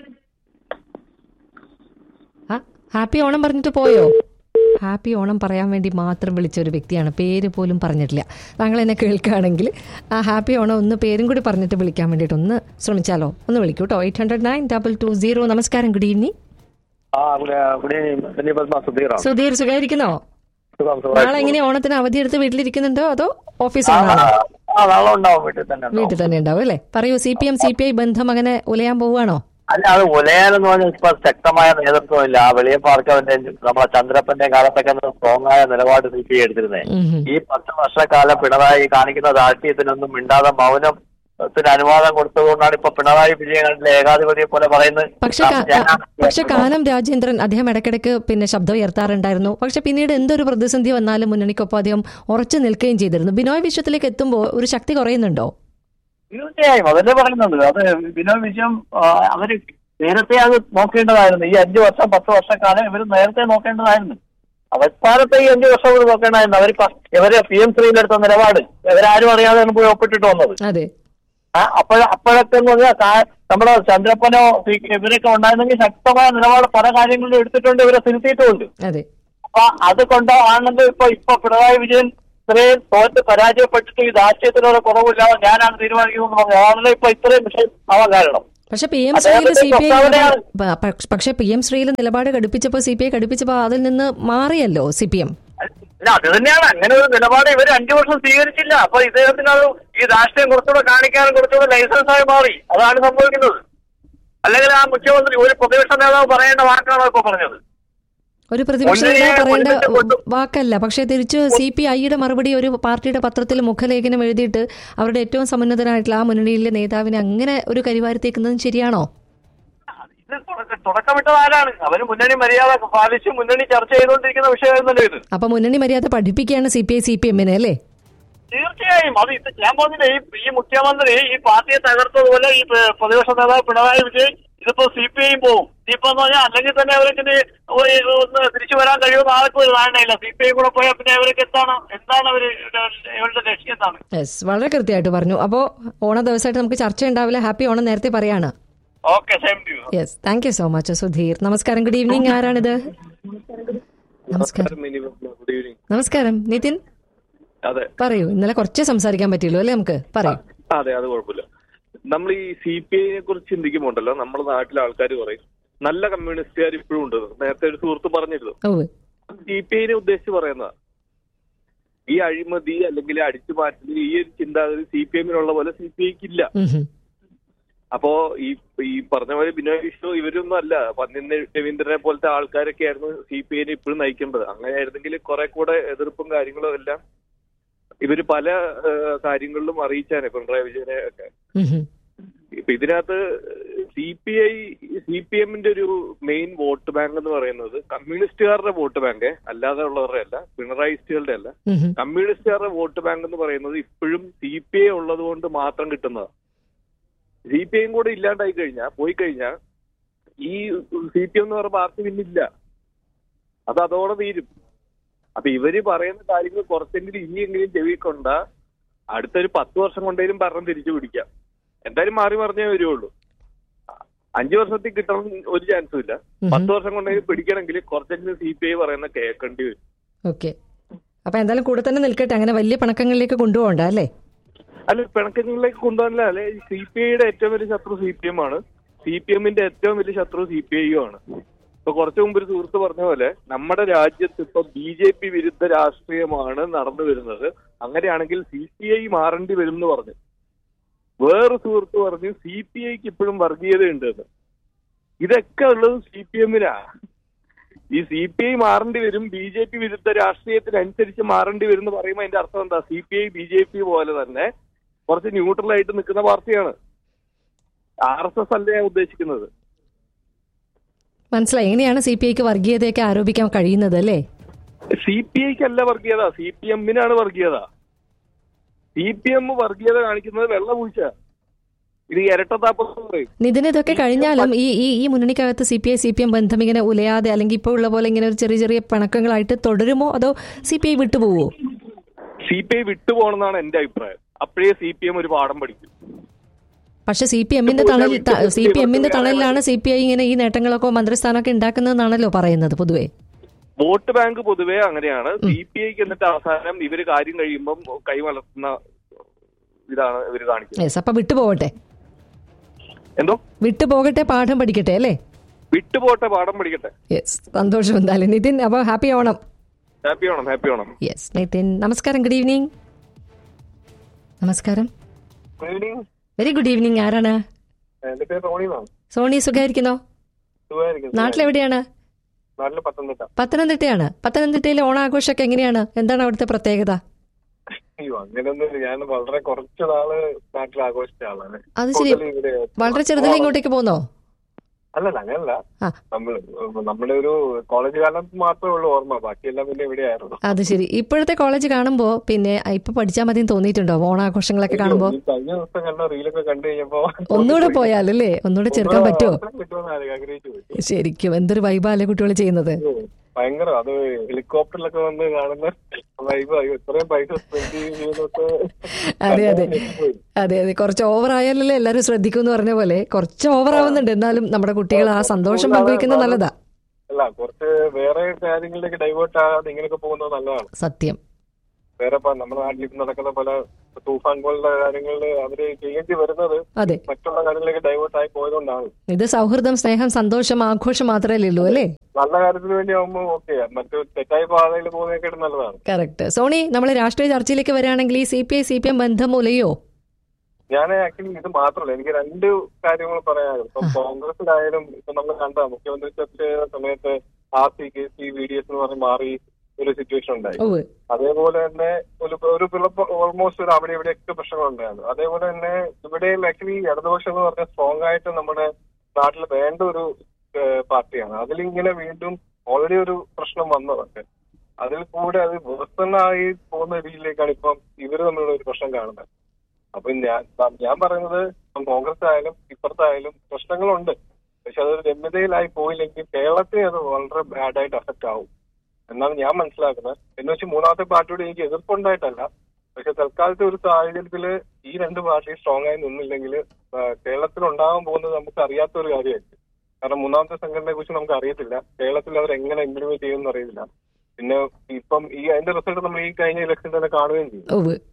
Speaker 2: ആ, ഹാപ്പി ഓണം പറഞ്ഞിട്ട് പോയോ ഹാപ്പി ഓണം പറയാൻ വേണ്ടി മാത്രം വിളിച്ച ഒരു വ്യക്തിയാണ് പേര് പോലും പറഞ്ഞിട്ടില്ല താങ്കൾ എന്നെ കേൾക്കുകയാണെങ്കിൽ ആ ഹാപ്പി ഓണം ഒന്ന് പേരും കൂടി പറഞ്ഞിട്ട് വിളിക്കാൻ വേണ്ടിയിട്ട് ഒന്ന് ശ്രമിച്ചാലോ ഒന്ന് വിളിക്കൂ കേട്ടോ eight hundred nine double two zero നമസ്കാരം ഗുഡ് ഈവനിങ്
Speaker 3: ആ ഇവിടെ ഇവിടെ പത്മ സുധീറാണ്
Speaker 2: സുധീർ സുഖായിരിക്കുന്നോ
Speaker 3: സുഖം
Speaker 2: നാളെ എങ്ങനെയാ ഓണത്തിന് അവധി എടുത്ത് വീട്ടിലിരിക്കുന്നുണ്ടോ അതോ ഓഫീസിലാണോ
Speaker 3: ആ നാളെ ഉണ്ടാവും വീട്ടിൽ തന്നെ ഉണ്ടാവും.
Speaker 2: വീട്ടിൽ തന്നെ ഉണ്ടാവും അല്ലേ പറയൂ C P M C P I ബന്ധം അങ്ങനെ ഉലയാൻ പോവുകയാണോ
Speaker 3: അല്ല അത് ഉലയാനെന്ന് പറഞ്ഞാൽ ഇപ്പൊ ശക്തമായ നേതൃത്വമില്ല ആ വെളിയ പാർക്കവന്റെ നമ്മളെ ചന്ദ്രപ്പന്റെ കാലത്തൊക്കെ സ്ട്രോങ് ആയ നിലപാട് സി പി എടുത്തിരുന്നേ
Speaker 2: ഉം ഉം.
Speaker 3: ഈ പത്ത് വർഷക്കാലം പിണറായി കാണിക്കുന്ന രാഷ്ട്രീയത്തിനൊന്നും മിണ്ടാതെ മൗനത്തിന് അനുവാദം കൊടുത്തതുകൊണ്ടാണ് ഇപ്പൊ പിണറായി വിജയങ്ങളുടെ ഏകാധിപതിയെ പോലെ പറയുന്നത്
Speaker 2: പക്ഷെ കാ- പക്ഷെ കാനം രാജേന്ദ്രൻ അദ്ദേഹം ഇടയ്ക്കിടയ്ക്ക് പിന്നെ ശബ്ദം ഉയർത്താറുണ്ടായിരുന്നു പക്ഷെ പിന്നീട് എന്തൊരു പ്രതിസന്ധി വന്നാലും മുന്നണിക്കൊപ്പം അദ്ദേഹം ഉറച്ചു നിൽക്കുകയും ചെയ്തിരുന്നു ബിനോയ് വിശ്വത്തിലേക്ക് എത്തുമ്പോൾ ഒരു ശക്തി കുറയുന്നുണ്ടോ
Speaker 3: തീർച്ചയായും അതല്ലേ പറയുന്നത് അത് ബിനോയ് വിജയം ആ, അവര് നേരത്തെ അത് നോക്കേണ്ടതായിരുന്നു ഈ അഞ്ചു വർഷം പത്ത് വർഷക്കാലം ഇവർ നേരത്തെ നോക്കേണ്ടതായിരുന്നു അവസാനത്തെ ഈ അഞ്ചു വർഷം ഇവർ നോക്കേണ്ടതായിരുന്നു അവർ ഇവര് പി എം ശ്രീയിൽ എടുത്ത നിലപാട് ഇവരാരും അറിയാതെയാണ് പോയി ഒപ്പിട്ടിട്ട് വന്നത്
Speaker 2: അതെ
Speaker 3: ആ അപ്പോഴ അപ്പോഴൊക്കെ എന്ന് പറഞ്ഞാൽ കാ- നമ്മുടെ ചന്ദ്രപ്പനോ സി- ഇവരൊക്കെ ഉണ്ടായിരുന്നെങ്കിൽ ശക്തമായ നിലപാട് പല കാര്യങ്ങളിലും എടുത്തിട്ടുണ്ട് ഇവരെ തിരുത്തിയിട്ടുമുണ്ട്
Speaker 2: അതെ
Speaker 3: അപ്പൊ അതുകൊണ്ട് ആണെങ്കിൽ ഇപ്പൊ ഇപ്പൊ പിണറായി വിജയൻ ഇത്രയും തോറ്റ് പരാജയപ്പെട്ടിട്ട് ഈ രാഷ്ട്രീയത്തിനൊരു കുറവില്ലാതെ ഞാനാണ് തീരുമാനിക്കുന്നത് പറഞ്ഞു അതാണല്ലോ ഇപ്പൊ ഇത്രയും വിഷയം ആവാൻ കാരണം
Speaker 2: പക്ഷെ പി എം ശ്രീയിൽ
Speaker 3: അദ്ദേഹത്തിന്റെ
Speaker 2: സി പി ഐ
Speaker 3: പ്രസ്താവനയാണ്.
Speaker 2: പക്ഷെ പി എം ശ്രീയിൽ നിലപാട് ഘടിപ്പിച്ചപ്പോൾ സി പി ഐ ഘടിപ്പിച്ചപ്പോൾ അതിൽ നിന്ന് മാറിയല്ലോ സി പി എം
Speaker 3: അല്ല അത് തന്നെയാണ് അങ്ങനെ ഒരു നിലപാട് ഇവർ അഞ്ചു വർഷം സ്വീകരിച്ചില്ല അപ്പൊ ഇദ്ദേഹത്തിന് അത് ഈ രാഷ്ട്രീയം കുറച്ചുകൂടെ കാണിക്കാനും കുറച്ചുകൂടെ ലൈസൻസായി മാറി അതാണ് സംഭവിക്കുന്നത് അല്ലെങ്കിൽ ആ മുഖ്യമന്ത്രി ഒരു പ്രതിപക്ഷ നേതാവ് പറയേണ്ട വാക്കാണോ ഇപ്പൊ പറഞ്ഞത്
Speaker 2: ഒരു പ്രതിപക്ഷ
Speaker 3: മുന്നണിയെ
Speaker 2: നേതാവ് പറയേണ്ട
Speaker 3: മുന്നിട്ട് കൊണ്ടു-
Speaker 2: വാക്കല്ല പക്ഷേ തിരിച്ച് സി പി ഐയുടെ മറുപടി ഒരു പാർട്ടിയുടെ പത്രത്തിൽ മുഖലേഖനം എഴുതിയിട്ട് അവരുടെ ഏറ്റവും സമുന്നതനായിട്ടുള്ള ആ മുന്നണിയിലെ നേതാവിനെ അങ്ങനെ ഒരു കരിവാരത്തേക്കുന്നതും ശരിയാണോ
Speaker 3: ഇത് തുടക്ക- തുടക്കമിട്ടത് ആരാണ് അവര് മുന്നണി മര്യാദ പാലിച്ച് മുന്നണി ചർച്ച ചെയ്തുകൊണ്ടിരിക്കുന്ന വിഷയമായിരുന്നല്ലോ ഇത്
Speaker 2: അപ്പൊ മുന്നണി മര്യാദ പഠിപ്പിക്കുകയാണ് C P I C P എമ്മിനെ അല്ലേ
Speaker 3: തീർച്ചയായും അത് ഇത് ഞാൻ പറഞ്ഞില്ലേ ഈ ഈ മുഖ്യമന്ത്രി ഈ പാർട്ടിയെ തകർത്തതുപോലെ ഈ പ- പ്രതിപക്ഷ നേതാവ് പിണറായി വിജയൻ ഇതിപ്പോ സി പി ഐയും പോവും ഇപ്പൊ എന്ന് പറഞ്ഞാൽ അല്ലെങ്കിൽ തന്നെ അവർക്ക് ഒന്ന് തിരിച്ചു വരാൻ കഴിയുമെന്ന് ആർക്കും ഒരു ധാരണയില്ല സി പി ഐ കൂടെ പോയാൽ പിന്നെ അവർക്ക് എന്താണ് എന്താണ് അവര് ഇവരുടെ ലക്ഷ്യം എന്താണ്
Speaker 2: യെസ് വളരെ കൃത്യമായിട്ട് പറഞ്ഞു അപ്പോൾ ഓണ ദിവസമായിട്ട് നമുക്ക് ചർച്ച ഉണ്ടാവില്ല ഹാപ്പി ഓണം നേരത്തെ പറയാണ്
Speaker 3: okay same to you
Speaker 2: yes thank you so much Sudheer നമസ്കാരം ഗുഡ് ഈവനിങ് ആരാണിത് നമസ്കാരം
Speaker 3: ഗുഡ് ഈവനിങ്
Speaker 2: നമസ്കാരം നിതിൻ
Speaker 3: അതെ
Speaker 2: പറയൂ ഇന്നലെ കുറച്ചേ സംസാരിക്കാൻ പറ്റിയുള്ളൂ അല്ലേ നമുക്ക് പറയൂ
Speaker 3: അതെ അത് കുഴപ്പമില്ല
Speaker 6: നമ്മൾ ഈ സി പി ഐയെ കുറിച്ച് ചിന്തിക്കുമ്പോണ്ടല്ലോ നമ്മുടെ നാട്ടിലെ ആൾക്കാർ പറയും നല്ല കമ്മ്യൂണിസ്റ്റുകാർ ഇപ്പോഴും ഉണ്ട് നേരത്തെ ഒരു സുഹൃത്ത് പറഞ്ഞിരുന്നു
Speaker 2: ഉവ്വ്.
Speaker 6: സി പി ഐനെ ഉദ്ദേശിച്ച് പറയുന്നതാ ഈ അഴിമതി അല്ലെങ്കിൽ അടിച്ചു മാറ്റൽ ഈ ഒരു ചിന്താഗതി സി പി എമ്മിനുള്ള പോലെ സി പി ഐക്ക് ഇല്ല
Speaker 2: ഉം ഹും.
Speaker 6: അപ്പോ ഈ ഈ പറഞ്ഞ പോലെ ബിനോയ് വിഷ്ണു ഇവരൊന്നും അല്ല പന്നിന്ന് രവീന്ദ്രനെ പോലത്തെ ആൾക്കാരൊക്കെ ആയിരുന്നു സി പി ഐനെ ഇപ്പോഴും നയിക്കേണ്ടത് അങ്ങനെയായിരുന്നെങ്കിൽ കുറെ കൂടെ എതിർപ്പും കാര്യങ്ങളും എല്ലാം ഇവര് പല ഏഹ്, കാര്യങ്ങളിലും അറിയിച്ചാണ് പിണറായി വിജയനെ ഒക്കെ
Speaker 2: ഉം ഹും.
Speaker 6: ഇപ്പൊ ഇതിനകത്ത് C P I C P എമ്മിന്റെ ഒരു മെയിൻ വോട്ട് ബാങ്ക് എന്ന് പറയുന്നത് കമ്മ്യൂണിസ്റ്റുകാരുടെ വോട്ട് ബാങ്ക് അല്ലാതെ ഉള്ളവരുടെ അല്ല പിണറായിസ്റ്റുകളുടെ അല്ല
Speaker 2: ഉം ഹും.
Speaker 6: കമ്മ്യൂണിസ്റ്റുകാരുടെ വോട്ട് ബാങ്ക് എന്ന് പറയുന്നത് ഇപ്പോഴും സി പി ഐ ഉള്ളത് കൊണ്ട് മാത്രം കിട്ടുന്നതാണ് സി പി ഐയും കൂടെ ഇല്ലാണ്ടായി കഴിഞ്ഞാൽ പോയി കഴിഞ്ഞാൽ ഈ സി പി എം എന്ന് പറയുന്ന പാർട്ടി പിന്നില്ല അത് അതോടെ തീരും അപ്പൊ ഇവര് പറയുന്ന കാര്യങ്ങൾ കുറച്ചെങ്കിലും ഇനിയെങ്കിലും ചെവിക്കൊണ്ട അടുത്തൊരു പത്ത് വർഷം കൊണ്ടേലും ഭരണം തിരിച്ചു പിടിക്കാം എന്തായാലും മാറി മറിഞ്ഞേ വരുള്ളൂ അഞ്ചു വർഷത്തിൽ കിട്ടണം ഒരു ചാൻസും ഇല്ല പത്ത് വർഷം കൊണ്ടേലും പിടിക്കണമെങ്കിൽ കുറച്ചെങ്കിലും സി പി ഐ പറയുന്ന കേൾക്കേണ്ടി വരും
Speaker 2: ഓക്കെ അപ്പൊ എന്തായാലും കൂടെ തന്നെ നിൽക്കട്ടെ അങ്ങനെ വലിയ പണക്കങ്ങളിലേക്ക് കൊണ്ടുപോകണ്ട അല്ലേ
Speaker 6: അല്ല പിണക്കങ്ങളിലേക്ക് കൊണ്ടുപോകാനില്ല അല്ലെ സി പി ഐയുടെ ഏറ്റവും വലിയ ശത്രു സി പി എം ആണ് സി പി എമ്മിന്റെ ഏറ്റവും വലിയ ശത്രു സി പി ഐയും ആണ് ഇപ്പൊ കുറച്ചു മുമ്പ് ഒരു സുഹൃത്ത് പറഞ്ഞ പോലെ നമ്മുടെ രാജ്യത്ത് ഇപ്പൊ ബി ജെ പി വിരുദ്ധ രാഷ്ട്രീയമാണ് നടന്നു വരുന്നത് അങ്ങനെയാണെങ്കിൽ സി പി ഐ മാറേണ്ടി വരും എന്ന് പറഞ്ഞു വേറെ സുഹൃത്ത് പറഞ്ഞു സി പി ഐക്ക് ഇപ്പോഴും വർഗീയതയുണ്ട് എന്ന് ഇതൊക്കെ ഉള്ളത് സി പി എമ്മിനാ ഈ സി പി ഐ മാറേണ്ടി വരും ബി ജെ പി വിരുദ്ധ രാഷ്ട്രീയത്തിനനുസരിച്ച് മാറേണ്ടി വരും എന്ന് പറയുമ്പോൾ അതിന്റെ അർത്ഥം എന്താ C P I B J P പോലെ തന്നെ കുറച്ച് ന്യൂട്രൽ ആയിട്ട് നിൽക്കുന്ന പാർട്ടിയാണ് ആർ എസ് എസ് അല്ല ഞാൻ ഉദ്ദേശിക്കുന്നത്
Speaker 2: മനസ്സിലായി എങ്ങനെയാണ് സി പി ഐക്ക് വർഗീയതയൊക്കെ ആരോപിക്കാൻ കഴിയുന്നത് അല്ലേ
Speaker 6: സി പി ഐക്ക് അല്ല വർഗീയത സി പി എമ്മിനാണ് വർഗീയത സി പി എം വർഗീയത കാണിക്കുന്നത് വെള്ളപൂച്ച ഇത് ഇരട്ടത്താപ്പം എന്ന് പറയും
Speaker 2: നിതിന് ഇതൊക്കെ കഴിഞ്ഞാലും ഈ ഈ ഈ മുന്നണിക്കകത്ത് C P I C P M ബന്ധം ഇങ്ങനെ ഉലയാതെ അല്ലെങ്കിൽ ഇപ്പോൾ ഉള്ള പോലെ ഇങ്ങനെ ഒരു ചെറിയ ചെറിയ പിണക്കങ്ങളായിട്ട് തുടരുമോ അതോ സി പി ഐ വിട്ടുപോവോ
Speaker 6: സി പി ഐ വിട്ടുപോകണമെന്നാണ് എന്റെ അഭിപ്രായം അപ്പോഴേ സി പി എം ഒരു പാഠം പഠിക്കും
Speaker 2: പക്ഷെ സി പി എമ്മിന്റെ തണൽ സി പി എമ്മിന്റെ തണലിലാണ് സി പി ഐ ഇങ്ങനെ ഈ നേട്ടങ്ങളൊക്കെ മന്ത്രിസ്ഥാനമൊക്കെ ഉണ്ടാക്കുന്നതെന്നാണല്ലോ പറയുന്നത് പൊതുവേ
Speaker 6: വോട്ട് ബാങ്ക് പൊതുവേ അങ്ങനെയാണ് സി പി ഐക്ക് എന്നിട്ട് അവസാനം ഇവര് കാര്യം കഴിയുമ്പം കൈമലർത്തുന്ന ഇതാണ് ഇവര് കാണിക്കുന്നത്
Speaker 2: യെസ് അപ്പൊ വിട്ടുപോകട്ടെ
Speaker 6: എന്തോ
Speaker 2: വിട്ടുപോകട്ടെ പാഠം പഠിക്കട്ടെ അല്ലേ
Speaker 6: വിട്ടുപോട്ടെ പാഠം പഠിക്കട്ടെ
Speaker 2: യെസ് സന്തോഷം എന്തായാലും നിതിൻ അപ്പൊ ഹാപ്പി ഓണം
Speaker 6: ഹാപ്പി ആവണം ഹാപ്പി ആവണം
Speaker 2: യെസ് നിതിൻ നമസ്കാരം ഗുഡ് ഈവനിങ് നമസ്കാരം
Speaker 6: good evening
Speaker 2: very good evening ആരാണ്
Speaker 6: എന്റെ പേര് റോണി എന്നാണ്
Speaker 2: സോണി സുഖായിരിക്കുന്നോ
Speaker 6: സുഖമായിരിക്കും
Speaker 2: നാട്ടിലെവിടെയാണ്
Speaker 6: നാട്ടില് പത്തനംതിട്ട
Speaker 2: പത്തനംതിട്ടയാണ് പത്തനംതിട്ടയിലെ ഓണാഘോഷമൊക്കെ എങ്ങനെയാണ് എന്താണ് അവിടുത്തെ പ്രത്യേകത
Speaker 6: അയ്യോ അങ്ങനെയൊന്നും ഞാൻ വളരെ കുറച്ച് നാള് നാട്ടിൽ ആഘോഷിച്ച ആളാണ്
Speaker 2: അത് ശരി
Speaker 6: കൂടുതലും ഇവിടെ
Speaker 2: വളരെ ചെറുതിലെ ഇങ്ങോട്ടേക്ക് പോന്നോ
Speaker 6: അല്ലല്ല അങ്ങനല്ല
Speaker 2: ആ.
Speaker 6: നമ്മള് നമ്മുടെ ഒരു കോളേജ് കാലത്ത് മാത്രമേ ഉള്ളൂ ഓർമ്മ ബാക്കിയെല്ലാം പിന്നെ എവിടെയായിരുന്നു
Speaker 2: അത് ശരി ഇപ്പോഴത്തെ കോളേജ് കാണുമ്പോ പിന്നെ ഇപ്പൊ പഠിച്ചാൽ മതി തോന്നിയിട്ടുണ്ടോ ഓണാഘോഷങ്ങളൊക്കെ കാണുമ്പോ
Speaker 6: ഈ കഴിഞ്ഞ ദിവസം കണ്ട റീലൊക്കെ കണ്ടു കഴിഞ്ഞപ്പോ
Speaker 2: ഒന്നുകൂടെ പോയാലല്ലേ ഒന്നുകൂടെ ചെറുക്കാൻ പറ്റുമോ
Speaker 6: അവസരം കിട്ടുമെന്ന് ആരും ആഗ്രഹിച്ചു പോയി
Speaker 2: ശരിക്കും എന്തൊരു വൈബാല്ലേ കുട്ടികൾ ചെയ്യുന്നത്
Speaker 6: ഭയങ്കര അത് ഹെലികോപ്റ്ററിലൊക്കെ വന്ന് കാണുന്ന വൈബ് അയ്യോ ഇത്രയും പൈസ സ്പെൻഡ് ചെയ്യുന്നതൊക്കെ
Speaker 2: അതെ അതെ അതെ അതെ കുറച്ച് ഓവർ ആയാലല്ലേ എല്ലാവരും ശ്രദ്ധിക്കും എന്ന് പറഞ്ഞ പോലെ കുറച്ച് ഓവർ ആവുന്നുണ്ട് എന്നാലും നമ്മുടെ കുട്ടികൾ ആ സന്തോഷം പങ്കുവെക്കുന്നത് നല്ലതാ
Speaker 6: അല്ല കുറച്ച് വേറെ കാര്യങ്ങളിലേക്ക് ഡൈവേർട്ട് ആകാതെ ഇങ്ങനെയൊക്കെ പോകുന്നത് നല്ലതാണ്
Speaker 2: സത്യം
Speaker 6: വേറെ ഇപ്പൊ നമ്മുടെ നാട്ടിൽ ഇപ്പൊ നടക്കുന്ന പല തൂഫാൻ പോലുള്ള കാര്യങ്ങളിൽ അവര് ചെയ്യേണ്ടി വരുന്നത്
Speaker 2: അതെ
Speaker 6: മറ്റുള്ള കാര്യങ്ങളിലേക്ക് ഡൈവേർട്ട് ആയി പോയതുകൊണ്ടാണ്
Speaker 2: ഇത് സൗഹൃദം സ്നേഹം സന്തോഷം ആഘോഷം മാത്രമല്ലേ ഉള്ളൂ അല്ലേ
Speaker 6: നല്ല കാര്യത്തിന് വേണ്ടി ആവുമ്പോൾ ഓക്കെ മറ്റു തെറ്റായ പാതയിൽ പോകുന്നതൊക്കെ നല്ലതാണ്
Speaker 2: കറക്റ്റ് സോണി നമ്മൾ രാഷ്ട്രീയ ചർച്ചയിലേക്ക് വരികയാണെങ്കിൽ ഈ C P I C P M ബന്ധം ഉലയോ
Speaker 6: ഞാൻ ആക്ച്വലി ഇത് മാത്രമല്ല എനിക്ക് രണ്ട് കാര്യങ്ങൾ പറയാനുണ്ട് ഇപ്പൊ കോൺഗ്രസിലായാലും ഇപ്പൊ നമ്മൾ കണ്ട മുഖ്യമന്ത്രി ചർച്ച ചെയ്ത സമയത്ത് R C K C V D S എന്ന് പറഞ്ഞ് മാറി ഒരു സിറ്റുവേഷൻ ഉണ്ടായി
Speaker 2: ഓ
Speaker 6: അതേപോലെ തന്നെ ഒരു ഒരു പിളപ്പ് ഓൾമോസ്റ്റ് ഒരു അവിടെ ഇവിടെയൊക്കെ പ്രശ്നങ്ങൾ ഉണ്ടായിരുന്നു അതേപോലെ തന്നെ ഇവിടെയും ആക്ച്വലി ഇടതുപക്ഷം എന്ന് പറഞ്ഞാൽ സ്ട്രോങ് ആയിട്ട് നമ്മുടെ നാട്ടിൽ വേണ്ട ഒരു ഏഹ്, പാർട്ടിയാണ് അതിലിങ്ങനെ വീണ്ടും ഓൾറെഡി ഒരു പ്രശ്നം വന്നതൊക്കെ അതിൽ കൂടെ അത് വേഴ്സണായി പോകുന്ന രീതിയിലേക്കാണ് ഇപ്പം ഇവര് തമ്മിലുള്ള ഒരു പ്രശ്നം കാണുന്നത് അപ്പൊ ഞാൻ ഞാൻ പറയുന്നത് ഇപ്പം കോൺഗ്രസ് ആയാലും ഇപ്പുറത്തായാലും പ്രശ്നങ്ങളുണ്ട് പക്ഷെ അതൊരു രമ്യതയിലായി പോയില്ലെങ്കിൽ കേരളത്തെ അത് വളരെ ബാഡായിട്ട് അഫക്റ്റ് ആവും എന്നാണ് ഞാൻ മനസ്സിലാക്കുന്നത് എന്ന് വെച്ച് മൂന്നാമത്തെ പാർട്ടിയോട് എനിക്ക് എതിർപ്പുണ്ടായിട്ടല്ല പക്ഷെ തൽക്കാലത്തെ ഒരു സാഹചര്യത്തിൽ ഈ രണ്ട് പാർട്ടി സ്ട്രോങ് ആയി നിന്നില്ലെങ്കിൽ കേരളത്തിൽ ഉണ്ടാകാൻ പോകുന്നത് നമുക്ക് അറിയാത്ത ഒരു കാര്യമായിരിക്കും കാരണം മൂന്നാമത്തെ സംഘടനയെ കുറിച്ച് നമുക്ക് അറിയത്തില്ല കേരളത്തിൽ അവർ എങ്ങനെ ഇംപ്ലിമെന്റ് ചെയ്യുമെന്ന് അറിയില്ല പിന്നെ ഇപ്പം ഈ അതിന്റെ റിസൾട്ട് നമ്മൾ ഈ കഴിഞ്ഞ ഇലക്ഷൻ തന്നെ കാണുകയും ചെയ്യും
Speaker 2: ഓ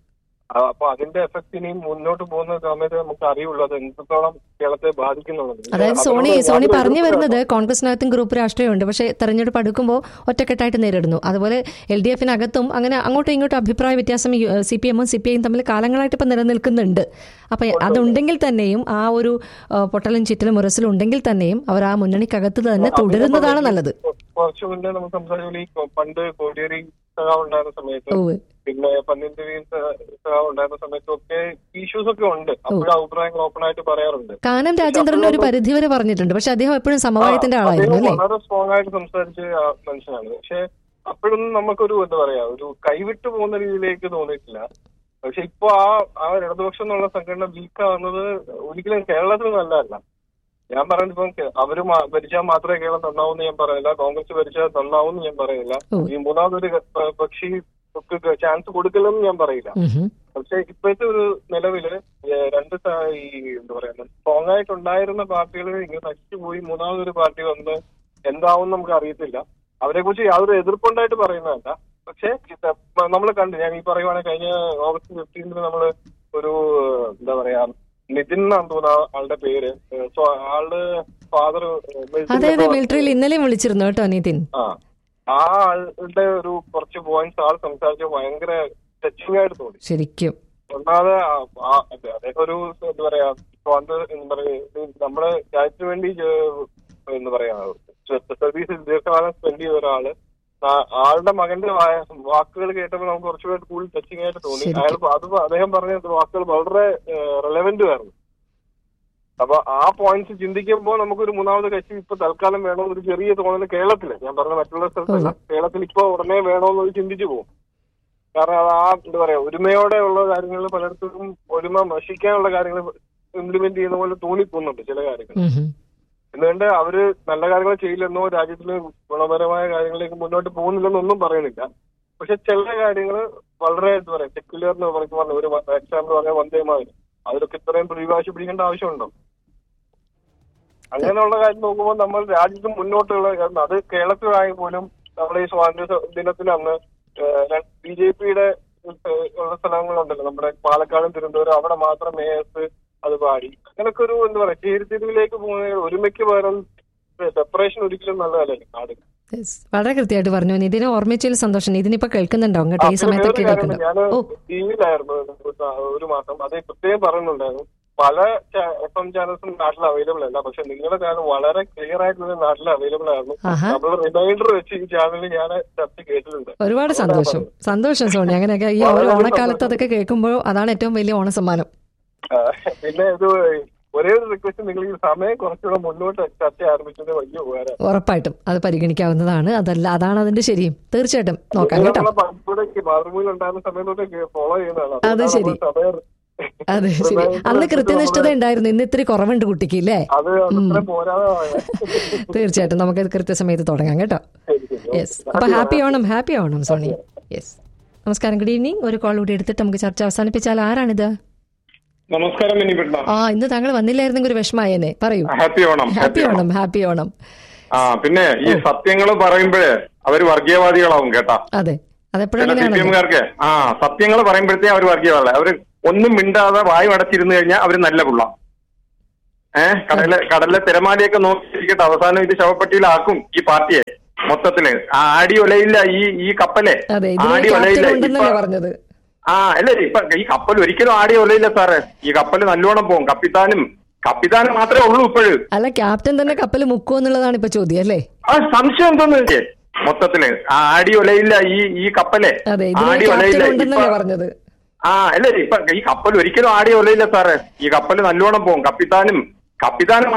Speaker 6: ആ, അപ്പൊ അതിന്റെ എഫക്ട് ഇനിയും മുന്നോട്ട് പോകുന്ന സമയത്ത് നമുക്ക് അറിയുള്ളൂ അത് എത്രത്തോളം കേരളത്തെ ബാധിക്കുന്നുള്ളത്
Speaker 2: അതായത് സോണി
Speaker 6: അതുകൊണ്ട്
Speaker 2: സോണി
Speaker 6: യാതൊരു
Speaker 2: പറഞ്ഞു
Speaker 6: എതിർപ്പും
Speaker 2: വരുന്നത് കോൺഗ്രസിനകത്തും ഗ്രൂപ്പ് രാഷ്ട്രീയമുണ്ട് പക്ഷേ തെരഞ്ഞെടുപ്പ് അടുക്കുമ്പോൾ ഒറ്റക്കെട്ടായിട്ട് നേരിടുന്നു അതുപോലെ എൽ ഡി എഫിനകത്തും അങ്ങനെ അങ്ങോട്ടും ഇങ്ങോട്ടും അഭിപ്രായ വ്യത്യാസം സി പി എമ്മും സി പി ഐയും തമ്മിൽ കാലങ്ങളായിട്ട് ഇപ്പം നിലനിൽക്കുന്നുണ്ട് അപ്പം അതുണ്ടെങ്കിൽ തന്നെയും ആ ഒരു ആ, പൊട്ടലും ചിറ്റലും ഉരസലും ഉണ്ടെങ്കിൽ തന്നെയും അവർ ആ മുന്നണിക്കകത്ത് തന്നെ തുടരുന്നതാണ് നല്ലത്
Speaker 6: കുറച്ചു മുന്നേ നമുക്ക് സംസാരിക്കുമ്പോൾ ഈ കൊ- പണ്ട് കോടിയേരി സഖാവ് ഉണ്ടായിരുന്ന സമയത്ത്
Speaker 2: ഓ
Speaker 6: പിന്നെ പന്നിൻ രവീൻ സഖാവ് ഉണ്ടായിരുന്ന സമയത്തൊക്കെ ഇഷ്യൂസ് ഒക്കെ ഉണ്ട് അപ്പോഴും അഭിപ്രായങ്ങൾ ഓപ്പൺ ആയിട്ട് പറയാറുണ്ട്
Speaker 2: കാനം രാജേന്ദ്രൻ ഒരു പരിധി വരെ പറഞ്ഞിട്ടുണ്ട് പക്ഷെ അദ്ദേഹം എപ്പോഴും സമവായത്തിന്റെ ആളായിരുന്നു
Speaker 6: അദ്ദേഹം
Speaker 2: അല്ലേ
Speaker 6: വളരെ സ്ട്രോങ് ആയിട്ട് സംസാരിച്ച ആ മനുഷ്യനാണ് പക്ഷെ അപ്പോഴൊന്നും നമുക്കൊരു എന്താ പറയാ ഒരു കൈവിട്ടു പോകുന്ന രീതിയിലേക്ക് തോന്നിയിട്ടില്ല പക്ഷെ ഇപ്പൊ ആ ആ ഇടതുപക്ഷം എന്നുള്ള സംഘടന വീക്ക് ആവുന്നത് ഒരിക്കലും കേരളത്തിൽ നല്ലതല്ല ഞാൻ പറയുന്നത് ഇപ്പം കേ- അവര് മാ- ഭരിച്ചാൽ മാത്രമേ കേരളം നന്നാവൂന്ന് ഞാൻ പറയുന്നില്ല കോൺഗ്രസ് ഭരിച്ചാൽ നന്നാവൂന്ന് ഞാൻ പറയുന്നില്ല
Speaker 2: ഓ.
Speaker 6: ഈ മൂന്നാമതൊരു ക- പക്ഷി ചാൻസ് കൊടുക്കില്ലെന്ന് ഞാൻ പറയില്ല
Speaker 2: ഉം ഹും.
Speaker 6: പക്ഷെ ഇപ്പോഴത്തെ ഒരു നിലവില് ഏഹ് രണ്ട് സ- ഈ എന്താ പറയാ സ്ട്രോങ് ആയിട്ടുണ്ടായിരുന്ന പാർട്ടികൾ ഇങ്ങനെ നശിച്ചുപോയി മൂന്നാമതൊരു പാർട്ടി വന്ന് എന്താവും നമുക്ക് അറിയത്തില്ല അവരെ കുറിച്ച് യാതൊരു എതിർപ്പുണ്ടായിട്ട് പറയുന്നതല്ല പക്ഷെ നമ്മൾ കണ്ടു ഞാൻ ഈ പറയുവാണെങ്കിൽ കഴിഞ്ഞ ഓഗസ്റ്റ് ഫിഫ്റ്റീനിന് നമ്മൾ ഒരു എന്താ പറയാ നിതിൻ എന്നാണ് തോന്നുന്നു ആ ആളുടെ പേര് ഏഹ് സോ ആളുടെ ഫാദർ
Speaker 2: അതെ അതെ മിലിറ്ററിയിൽ ഇന്നലെയും വിളിച്ചിരുന്നു കേട്ടോ നിതിൻ
Speaker 6: ആ ആ ആളുടെ ഒരു കുറച്ച് പോയിന്റ്സ് ആൾ സംസാരിച്ച ഭയങ്കര ടച്ചിങ് ആയിട്ട് തോന്നി
Speaker 2: ശരിക്കും
Speaker 6: ഒന്നാമത് ആ- ആ- അതെ, അദ്ദേഹം ഒരു എന്താ പറയാ സ്വാതന്ത്ര്യ എന്താ പറയാ ഇത് നമ്മുടെ രാജ്യത്തിന് വേണ്ടി ജ- എന്താ പറയാ സർവീസിൽ ദീർഘകാലം സ്പെൻഡ് ചെയ്ത ഒരാള് ആ- ആളുടെ മകന്റെ വായ- വാക്കുകൾ കേട്ടപ്പോൾ നമുക്ക് കുറച്ചുകൂടെ കൂടുതൽ ടച്ചിങ് ആയിട്ട് തോന്നി
Speaker 2: ശരിക്കും.
Speaker 6: അയാൾ അത് അദ്ദേഹം പറഞ്ഞ വാക്കുകൾ വളരെ റെലവെന്റ് ആയിരുന്നു അപ്പൊ ആ പോയിന്റ്സ് ചിന്തിക്കുമ്പോൾ നമുക്കൊരു മൂന്നാമത് കക്ഷി ഇപ്പൊ തൽക്കാലം വേണമെന്നൊരു ചെറിയ തോന്നൽ കേരളത്തില് ഞാൻ പറഞ്ഞ മറ്റുള്ള സ്ഥലത്തല്ല കേരളത്തിൽ ഇപ്പൊ ഉടനെ വേണമെന്നൊരു ചിന്തിച്ചു പോകും കാരണം അത് ആ എന്താ പറയാ ഒരുമയോടെ ഉള്ള കാര്യങ്ങൾ പലയിടത്തും ഒരുമ നശിക്കാനുള്ള കാര്യങ്ങൾ ഇംപ്ലിമെന്റ് ചെയ്യുന്ന പോലെ തോന്നിപ്പോകുന്നുണ്ട് ചില കാര്യങ്ങൾ
Speaker 2: ഉം ഹും.
Speaker 6: എന്തുകൊണ്ട് അവര് നല്ല കാര്യങ്ങൾ ചെയ്യില്ലെന്നോ രാജ്യത്തിന് ഗുണപരമായ കാര്യങ്ങളിലേക്ക് മുന്നോട്ട് പോകുന്നില്ലെന്നൊന്നും പറയുന്നില്ല പക്ഷെ ചില കാര്യങ്ങൾ വളരെ എന്താ പറയാ സെക്യുലർ എന്ന് പറഞ്ഞു പറഞ്ഞ ഒരു എക്സാമ്പിൾ പറഞ്ഞ വന്ദേമാതിരി അതിലൊക്കെ ഇത്രയും പ്രതിഭാഷ പിടിക്കേണ്ട ആവശ്യമുണ്ടോ അങ്ങനെയുള്ള കാര്യം നോക്കുമ്പോൾ നമ്മൾ രാജ്യത്ത് മുന്നോട്ടുള്ള കാരണം അത് കേരളത്തിലായ പോലും നമ്മുടെ ഈ സ്വാതന്ത്ര്യ ദിനത്തിന് അന്ന് ബി ജെ പിയുടെ ഉള്ള സ്ഥലങ്ങളുണ്ടല്ലോ നമ്മുടെ പാലക്കാടും തിരുവനന്തപുരം അവിടെ മാത്രം മേയർസ് അത് പാടി അങ്ങനൊക്കെ ഒരു എന്താ പറയാ ചേരിതിരിവിലേക്ക് പോകുന്ന ഒരുമയ്ക്ക് പകരം സെപ്പറേഷൻ ഒരിക്കലും നല്ലതല്ലേ നാട്
Speaker 2: Yes. വളരെ കൃത്യമായിട്ട് പറഞ്ഞു നിതിനെ ഓർമ്മിച്ചതിൽ സന്തോഷം നിതിനിപ്പോ കേൾക്കുന്നുണ്ടാവും കേട്ടോ ഈ സമയത്തൊക്കെ കേൾക്കുന്നുണ്ടാവും
Speaker 6: ഞാൻ
Speaker 2: ഓ
Speaker 6: ടി വിയിലായിരുന്നു ഒരു മാസം അത് പ്രത്യേകം പറയുന്നുണ്ടായിരുന്നു പല എഫ് എം ചാനൽസും നാട്ടിൽ അവൈലബിൾ അല്ല പക്ഷെ നിങ്ങളുടെ ചാനൽ വളരെ ക്ലിയർ ആയിട്ട് നാട്ടിൽ അവൈലബിൾ ആയിരുന്നു
Speaker 2: ആഹാ.
Speaker 6: നമ്മൾ റിമൈൻഡർ വെച്ച് ഈ ചാനലിൽ ഞാൻ ചർച്ച കേട്ടിട്ടുണ്ട്
Speaker 2: ഒരുപാട് സന്തോഷം സന്തോഷം സോണി അങ്ങനെയൊക്കെ ഈ ഓരോ ഓണക്കാലത്ത് അതൊക്കെ കേൾക്കുമ്പോൾ അതാണ് ഏറ്റവും വലിയ ഓണസമ്മാനം
Speaker 6: ആ, പിന്നെ ഇത് ഒരേ ഒരു റിക്വസ്റ്റ് നിങ്ങൾ ഈ സമയം കുറച്ചുകൂടെ മുന്നോട്ട് ചർച്ച ആരംഭിച്ചത് വലിയ ഉപകാരം
Speaker 2: ഉറപ്പായിട്ടും അത് പരിഗണിക്കാവുന്നതാണ് അതല്ല അതാണ് അതിന്റെ ശരിയും തീർച്ചയായിട്ടും നോക്കാം കേട്ടോ
Speaker 6: നമ്മളെ പലപ്പോഴൊക്കെ മാതൃഭൂമിയിൽ ഉണ്ടായിരുന്ന സമയത്തൊക്കെ ഫോളോ ചെയ്യുന്നതാണ്
Speaker 2: അത്
Speaker 6: അതുകൊണ്ടാണ്
Speaker 2: ശരി.
Speaker 6: നമ്മൾ സമയം
Speaker 2: അതെ ശരി
Speaker 6: reminder
Speaker 2: അന്ന്
Speaker 6: വെച്ചിട്ട്
Speaker 2: കൃത്യനിഷ്ഠത
Speaker 6: നമ്മള്
Speaker 2: ഉണ്ടായിരുന്നു ഇന്ന് ഇത്തിരി കുറവുണ്ട് കുട്ടിക്ക് ഇല്ലേ
Speaker 6: അത് അത്ര പോരാതെ
Speaker 2: തീർച്ചയായിട്ടും നമുക്ക് കൃത്യസമയത്ത് തുടങ്ങാം കേട്ടോ
Speaker 6: ശരി, ശരി.
Speaker 2: യെസ് അപ്പൊ happy Onam happy Onam Sony yes നമസ്കാരം ഗുഡ് ഈവനിങ് ഒരു കോൾ കൂടി എടുത്തിട്ട് നമുക്ക് ചർച്ച അവസാനിപ്പിച്ചാൽ ആരാണിത്
Speaker 7: നമസ്കാരം മിനിപിട്ട
Speaker 2: ആ ഇന്ന് താങ്കൾ വന്നില്ലായിരുന്നെങ്കിൽ ഒരു വിഷമായേനെ പറയൂ
Speaker 7: happy Onam
Speaker 2: happy Onam happy Onam
Speaker 7: ആ പിന്നെ ഈ സത്യങ്ങൾ പറയുമ്പോഴേ അവര് വർഗീയവാദികളാവും കേട്ടാ
Speaker 2: അതെ
Speaker 7: ചില സി പി
Speaker 2: അതെപ്പോഴെങ്ങനെയാണല്ലോ
Speaker 7: എംകാർക്ക് ആ സത്യങ്ങൾ പറയുമ്പോഴത്തേ അവർ വർഗീയവാദ അവര് ഒന്നും മിണ്ടാതെ വായു അടച്ചിരുന്നു കഴിഞ്ഞാൽ അവര് നല്ല പുള്ള ഏഹ് കടലിലെ കടലിലെ തിരമാലയൊക്കെ നോക്കിയിരിക്കട്ടെ അവസാനം ഇത് ശവപ്പെട്ടിയിലാക്കും ഈ പാർട്ടിയെ മൊത്തത്തില് ആ ആടി ഒലയില്ല ഈ ഈ കപ്പലെ
Speaker 2: അതെ
Speaker 7: ആടി
Speaker 2: ഇതിന്
Speaker 7: ഒലയില്ല
Speaker 2: ക്യാപ്റ്റൻ ഉണ്ടെന്നല്ലേ
Speaker 7: ഇപ്പൊ-
Speaker 2: പറഞ്ഞത്
Speaker 7: ആ അല്ലേ ഇപ്പൊ ഈ കപ്പൽ ഒരിക്കലും ആടി ഒലയില്ല സാറേ ഈ കപ്പൽ നല്ലോണം പോകും കപ്പിത്താനും കപ്പിത്താനും മാത്രമേ ഉള്ളൂ ഇപ്പോഴും
Speaker 2: അല്ല ക്യാപ്റ്റൻ തന്നെ കപ്പൽ മുക്കുമോ എന്നുള്ളതാണ് ഇപ്പൊ ചോദ്യം അല്ലേ
Speaker 7: ആ സംശയം എന്തോന്ന് മൊത്തത്തില് ആ ആടി ഒലയില്ല ഈ ഈ കപ്പലെ
Speaker 2: അതെ ഇതിന്
Speaker 7: ആടി
Speaker 2: ക്യാപ്റ്റൻ
Speaker 7: ഒലയില്ല
Speaker 2: ഉണ്ടെന്നല്ലേ
Speaker 7: ഇപ്പൊ-
Speaker 2: പറഞ്ഞത്
Speaker 7: ആ അല്ലേ ഇപ്പൊ ഈ കപ്പൽ ഒരിക്കലും ആടി ഒലയില്ല സാറേ ഈ കപ്പൽ നല്ലോണം പോകും കപ്പിത്താനും കപ്പിത്താനും